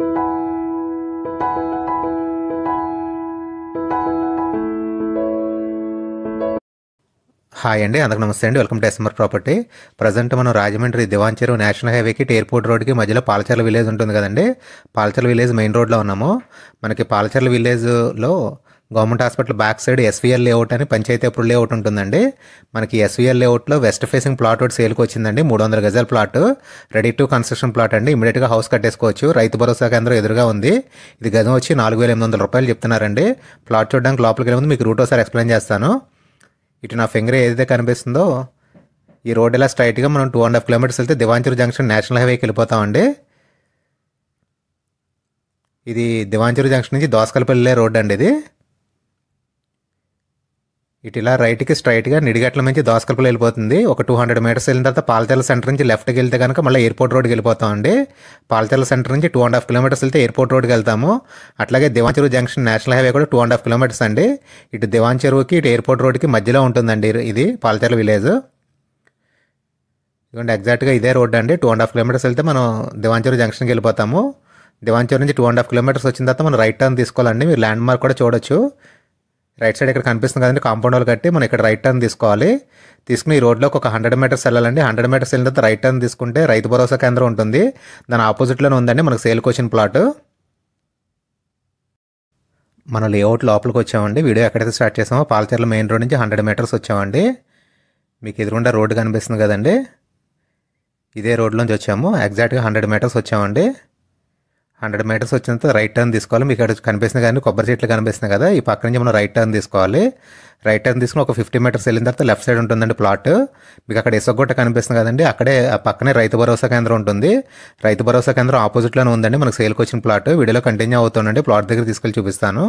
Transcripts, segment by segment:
hi అండి అందరికి నమస్తే అండి welcome to SMR property present మనం రాజమండ్రి దివాన్ చెరువు నేషనల్ హైవేకి ఎయిర్పోర్ట్ రోడ్కి మధ్యలో పాలచర్ల విలేజ్ ఉంటుంది కదండి పాలచర్ల విలేజ్ మెయిన్ రోడ్లో ఉన్నాము మనకి పాలచర్ల విలేజ్లో government hospital back side SVL layout అని పంచాయతీ అప్రూవల్ లేఅవుట్ ఉంటుందండి మనకి ఎస్వీఎల్ లేఅవుట్లో వెస్ట్ ఫేసింగ్ ప్లాట్ ఒకటి సేల్కి వచ్చిందండి మూడు వందల గజాల plot ready to construction plot అండి ఇమీడియట్గా హౌస్ కట్టేసుకోవచ్చు రైతు భరోసా కేంద్రం ఎదురుగా ఉంది ఇది గజం వచ్చి నాలుగు వేల ఎనిమిది వందల రూపాయలు చెప్తున్నారండి ప్లాట్ చూడడానికి లోపలికి వెళ్ళే ముందు మీకు రూట్ ఒకసారి ఎక్స్ప్లెయిన్ చేస్తాను ఇటు నా ఫింగర్ ఏదైతే కనిపిస్తుందో ఈ రోడ్ ఇలా స్ట్రైట్గా మనం టూ అండ్ హాఫ్ కిలోమీటర్స్ వెళ్తే దివాంచూరు జంక్షన్ నేషనల్ హైవేకి వెళ్ళిపోతామండి ఇది దివాంచూరు జంక్షన్ నుంచి దోసకల్పల్లి రోడ్ అండి ఇది ఇటు ఇలా రైట్కి స్ట్రైట్గా నిడిగట్ల నుంచి దోసకల్పల్లి వెళ్ళిపోతుంది ఒక టూ హండ్రెడ్ మీటర్స్ వెళ్ళిన తర్వాత పాలచర్ల సెంటర్ నుంచి లెఫ్ట్కి వెళ్తే కనుక మళ్ళీ ఎయిర్పోర్ట్ రోడ్కి వెళ్ళిపోతామండి పాలచర్ల సెంటర్ నుంచి టూ అండ్ హాఫ్ కిలోమీటర్స్ వెళ్తే ఎయిర్పోర్ట్ రోడ్కి వెళ్తాము అట్లాగే దివాంచెరువు జంక్షన్ నేషనల్ హైవే కూడా టూ అండ్ హాఫ్ కిలోమీటర్స్ అండి ఇటు దివాంచెరువుకి ఇటు ఎయిర్పోర్ట్ రోడ్కి మధ్యలో ఉంటుందండి ఇది పాలచర్ల విలేజ్ ఇదిగోండి ఎగ్జాక్ట్గా ఇదే రోడ్ అండి టూ అండ్ హాఫ్ కిలోమీటర్స్ వెళ్తే మనం దివాంచెరువు జంక్షన్కి వెళ్ళిపోతాము దివాంచెరు నుంచి టూ అండ్ హాఫ్ కిలోమీటర్స్ వచ్చిన తర్వాత మనం రైట్ టర్న్ తీసుకోవాలండి మీరు ల్యాండ్ మార్క్ కూడా చూడొచ్చు రైట్ సైడ్ ఇక్కడ కనిపిస్తుంది కదండి కాంపౌండ్ వాళ్ళు కట్టి మనం ఇక్కడ రైట్ టర్న్ తీసుకోవాలి తీసుకుని ఈ రోడ్లోకి ఒక హండ్రెడ్ మీటర్స్ వెళ్ళాలండి హండ్రెడ్ మీటర్స్ వెళ్ళిన తర్వాత రైట్ టర్న్ తీసుకుంటే రైతు భరోసా కేంద్రం ఉంటుంది దాని ఆపోజిట్లోనే ఉందండి మనకు సేల్కి వచ్చిన ప్లాట్ మనం లేఅవుట్ లోపలికి వచ్చామండి వీడియో ఎక్కడైతే స్టార్ట్ చేసామో పాలచర్ల మెయిన్ రోడ్ నుంచి హండ్రెడ్ మీటర్స్ వచ్చామండి మీకు ఎదురుండా రోడ్డు కనిపిస్తుంది కదండి ఇదే రోడ్లోంచి వచ్చాము ఎగ్జాక్ట్గా హండ్రెడ్ మీటర్స్ వచ్చామండి హండ్రెడ్ మీటర్స్ వచ్చిన తర్వాత రైట్ టర్న్ తీసుకోవాలి మీకు ఇక్కడ కనిపిస్తుంది కానీ కొబ్బరి చెట్లు కనిపిస్తున్నాయి కదా ఈ పక్క నుంచి మనం రైట్ టర్న్ తీసుకోవాలి రైట్ టర్న్ తీసుకుని ఒక ఫిఫ్టీ మీటర్స్ వెళ్ళిన తర్వాత లెఫ్ట్ సైడ్ ఉంటుందండి ప్లాట్ మీకు అక్కడ ఇసుగొట్ట కనిపిస్తుంది కదండి అక్కడే ఆ పక్కనే రైతు భరోసా కేంద్రం ఉంటుంది రైతు భరోసా కేంద్రం ఆపోజిట్లోనే ఉందండి మనకు సేల్కి వచ్చిన ప్లాట్ వీడియోలో కంటిన్యూ అవుతుందండి ప్లాట్ దగ్గర తీసుకెళ్ళి చూపిస్తాను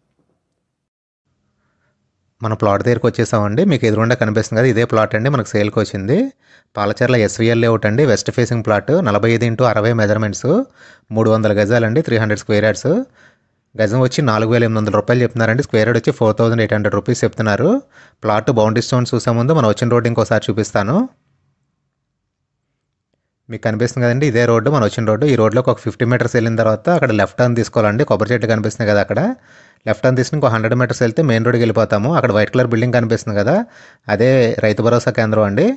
మన ప్లాట్ దగ్గరికి వచ్చేసామండి మీకు ఎదురుండా కనిపిస్తుంది కదా ఇదే ప్లాట్ అండి మనకు సేల్కి వచ్చింది పాలచర్ల ఎస్వీఎల్ లేఅవుట్ అండి వెస్ట్ ఫేసింగ్ ప్లాట్ నలభై ఐదు ఇంటూ అరవై మెజర్మెంట్స్ మూడు వందల గజాలండి త్రీ హండ్రెడ్ స్క్వేర్ యార్డ్స్ గజం వచ్చి నాలుగు వేల ఎనిమిది వందల రూపాయలు చెప్తున్నారండి స్క్వేర్ యార్డ్ వచ్చి four thousand eight hundred rupees చెప్తున్నారు ప్లాట్ బౌండరీ స్టోన్స్ చూసే ముందు మనం వచ్చిన రోడ్ ఇంకోసారి చూపిస్తాను మీకు కనిపిస్తుంది కదండి ఇదే రోడ్డు మనం వచ్చిన రోడ్డు ఈ రోడ్లోకి ఒక ఫిఫ్టీ మీటర్స్ వెళ్ళిన తర్వాత అక్కడ లెఫ్ట్ టర్న్ తీసుకోవాలండి కొబ్బరి చెట్లు కనిపిస్తుంది కదా అక్కడ లెఫ్ట్ టర్న్ తీసుకుని ఇంకో హండ్రెడ్ మీటర్స్ వెళ్తే మెయిన్ రోడ్కి వెళ్ళిపోతాము అక్కడ వైట్ కలర్ బిల్డింగ్ కనిపిస్తుంది కదా అదే రైతు భరోసా కేంద్రం అండి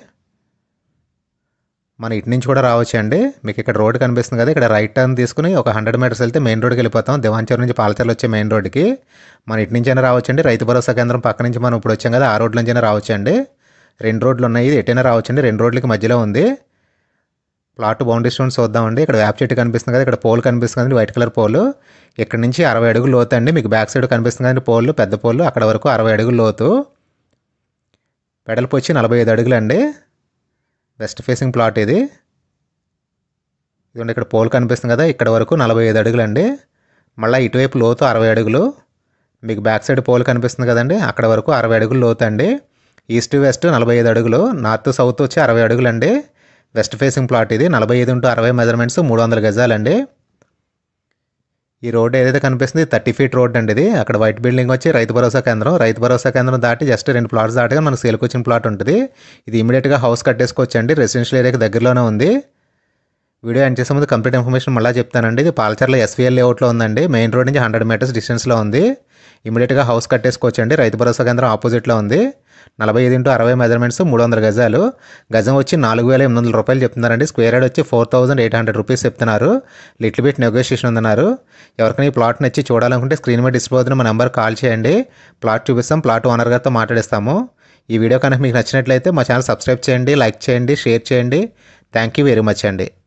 మన ఇటు నుంచి కూడా రావచ్చు అండి మీకు ఇక్కడ రోడ్ కనిపిస్తుంది కదా ఇక్కడ రైట్ టర్న్ తీసుకుని ఒక హండ్రెడ్ మీటర్స్ వెళ్తే మెయిన్ రోడ్కి వెళ్ళిపోతాం దివాంచర్ నుంచి పాలచర్లు వచ్చే మెయిన్ రోడ్కి మన ఇటు నుంచి అయినా రావచ్చు అండి రైతు భరోసా కేంద్రం పక్క నుంచి మనం ఇప్పుడు వచ్చాం కదా ఆ రోడ్ల నుంచి అయినా రావచ్చు అండి రెండు రోడ్లు ఉన్నాయి ఇది ఎటైనా రావచ్చు అండి రెండు రోడ్లకి మధ్యలో ఉంది ప్లాట్ బౌండరీ స్టోన్స్ చూద్దామండి ఇక్కడ వేప చెట్టు కనిపిస్తుంది కదా ఇక్కడ పోల్ కనిపిస్తుంది కదండి వైట్ కలర్ పోల్ ఇక్కడ నుంచి అరవై అడుగులు లోతు అండి మీకు బ్యాక్ సైడ్ కనిపిస్తుంది కదండి పోల్ పెద్ద పోల్ అక్కడ వరకు అరవై అడుగులు లోతు పెడల్పు వచ్చి నలభై ఐదు అడుగులు అండి వెస్ట్ ఫేసింగ్ ప్లాట్ ఇది ఇదిగోండి ఇక్కడ పోల్ కనిపిస్తుంది కదా ఇక్కడ వరకు నలభై ఐదు అడుగులు అండి మళ్ళీ ఇటువైపు లోతు అరవై అడుగులు మీకు బ్యాక్ సైడ్ పోల్ కనిపిస్తుంది కదండి అక్కడ వరకు అరవై అడుగులు లోతు అండి ఈస్ట్ వెస్ట్ నలభై ఐదు అడుగులు నార్త్ సౌత్ వచ్చి అరవై అడుగులు అండి వెస్ట్ ఫేసింగ్ ప్లాట్ ఇది నలభై ఐదు ఇంటూ అరవై మెజర్మెంట్స్ మూడు వందల గజాలండి ఈ రోడ్ ఏదైతే కనిపిస్తుంది థర్టీ ఫీట్ రోడ్ అండి ఇది అక్కడ వైట్ బిల్డింగ్ వచ్చి రైతు భరోసా కేంద్రం రైతు భరోసా కేంద్రం దాటి జస్ట్ రెండు ప్లాట్స్ దాటిగా మనకు సేల్కి వచ్చిన ప్లాట్ ఉంటుంది ఇది ఇమీడియట్గా హౌస్ కట్టేసుకోవచ్చు అండి రెసిడెన్షియల్ ఏరియాకి దగ్గరలోనే ఉంది వీడియో ఎండ్ చేసే ముందు కంప్లీట్ ఇన్ఫర్మేషన్ మళ్ళీ చెప్తానండి ఇది పాలచర్ల ఎస్వీఎల్ లేఅవుట్లో ఉందండి మెయిన్ రోడ్ నుంచి హండ్రెడ్ మీటర్స్ డిస్టెన్స్లో ఉంది ఇమీడియట్గా హౌస్ కట్టేసుకోవచ్చు అండి రైతు భరోసా కేంద్రం ఆపోజిట్లో ఉంది నలభై ఐదు ఇంటూ అరవై మెజర్మెంట్స్ మూడు వందల గజాలు గజం వచ్చి నాలుగు వేల ఎనిమిది వందల రూపాయలు చెప్తున్నారండి స్క్వేర్ యార్డ్ వచ్చి four thousand eight hundred rupees చెప్తున్నారు లిటిల్ బిట్ నెగోషియేషన్ ఉందన్నారు ఎవరికైనా ఈ ప్లాట్ నచ్చి చూడాలనుకుంటే స్క్రీన్ మీద డిస్ప్లే అవుతున్న మా నెంబర్ కాల్ చేయండి ప్లాట్ చూపిస్తాం ప్లాట్ ఓనర్ గారితో మాట్లాడిస్తాము ఈ వీడియో కనుక మీకు నచ్చినట్లయితే మా ఛానల్ సబ్స్క్రైబ్ చేయండి లైక్ చేయండి షేర్ చేయండి థ్యాంక్ యూ వెరీ మచ్ అండి